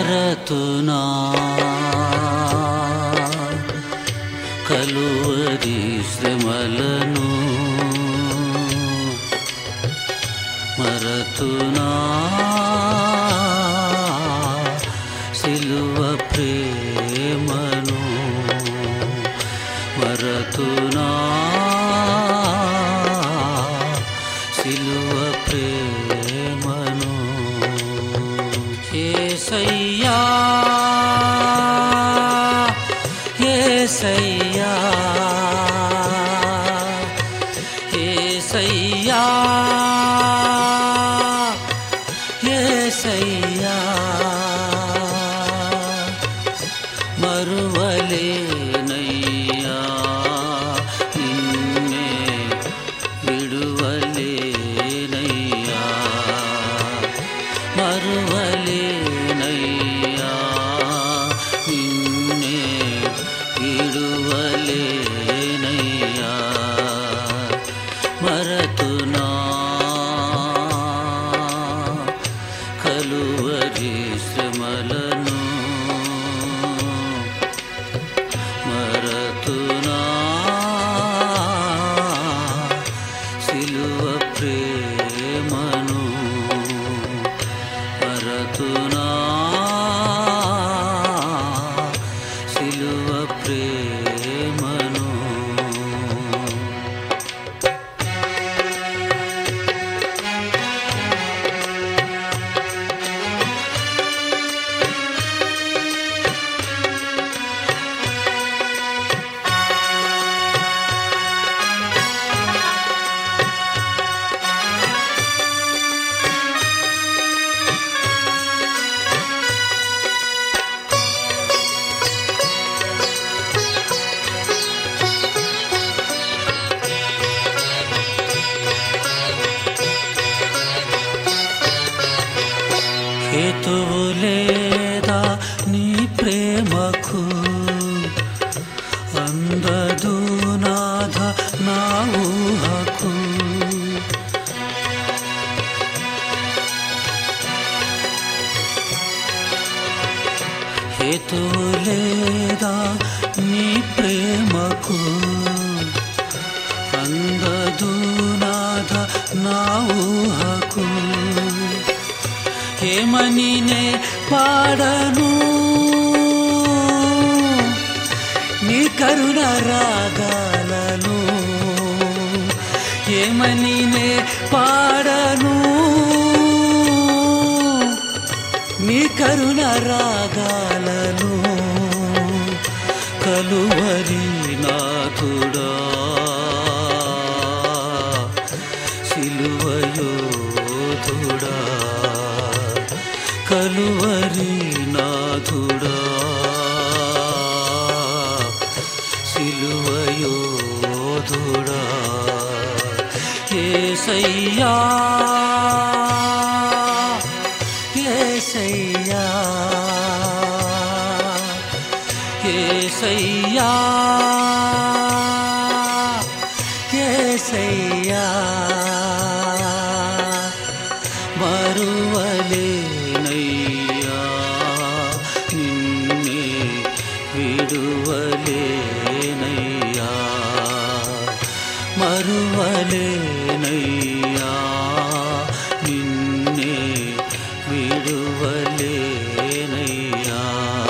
మరతునా కలువరి శ్రమలను మరతునా సిలువ ప్రేమను మరతునా సిలువ ప్రేమను ఏసయ్యా ఏసయ్యా ఏసయ్యా ఏసయ్యా మరువలేనయ్యా నిన్నే విడువలేనయ్యా మరువలేనయ్యా నిన్నే విడువలేనయ్యా మరతునా కలువరి శ్రమలను మరతునా సిలువ ప్రేమను మరతునా సిలువ ప్రేమను హేతువు లేదా నీ ప్రేమకు అందదు నాథ నా ఊహకు హేతువు లేదా నీ ప్రేమకు అందదు నాథ నా ఊహకు ఏమని నే పాడను నీ కరుణ రాగాలను ఏమని నే పాడను నీ కరుణ రాగాలను కలువరి నాథుడా సిలువయోధుడా కలువరి నాథుడా సిలువయోధుడా ఏసయ్యా ఏసయ్యా ఏసయ్యా ఏసయ్యా మరువలేనయ్యా నిన్నే విడువలేనయ్యా మరువలేనయ్యా నిన్నే విడువలేనయ్యా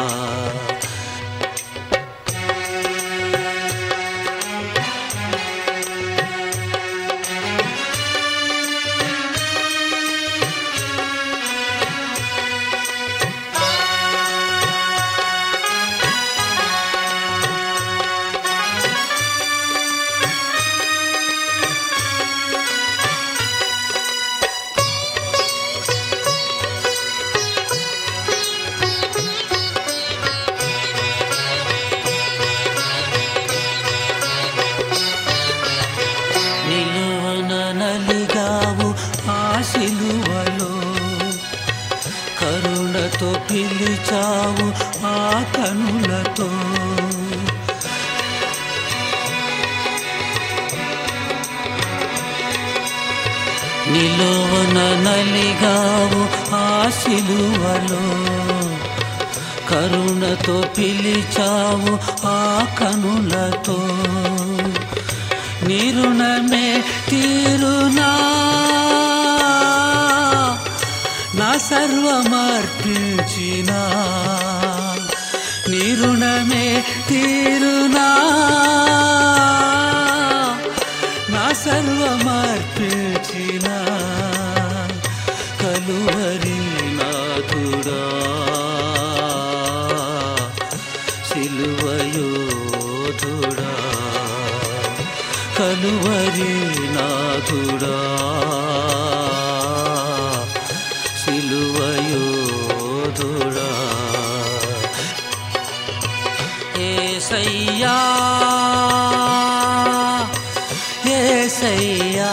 నిలువన నలిగావు ఆ సిలువలో కరుణతో పిలిచావు ఆ కనులతో నిలువన నలిగావు ఆ సిలువలో కరుణతో పిలిచావు ఆ కనులతో నిరుణమే తీరునా నా సర్వమర్పించిన నిరుణమే తీరునా నా సర్వమర్పించిన కలువరి నాథుడా సిలువయోధుడా కలువరి నాథుడా సిలువయోధుడా ఏసయ్యా ఏసయ్యా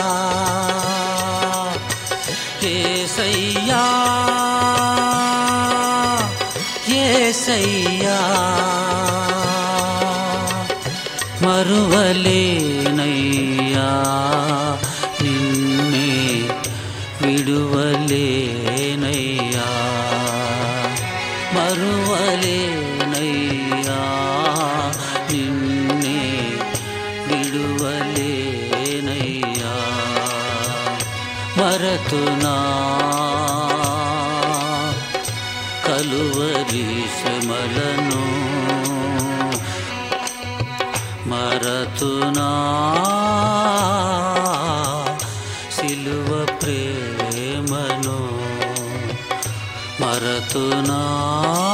ఏసయ్యా ఏసయ్యా మరువలేనయ్యా నిన్నే విడువలేనయ్యా మరువలేనయ్యా నిన్నే విడువలేనయ్యా మరతునా కలువరి శ్రమలను మరతునా సిలువ ప్రేమను మరతునా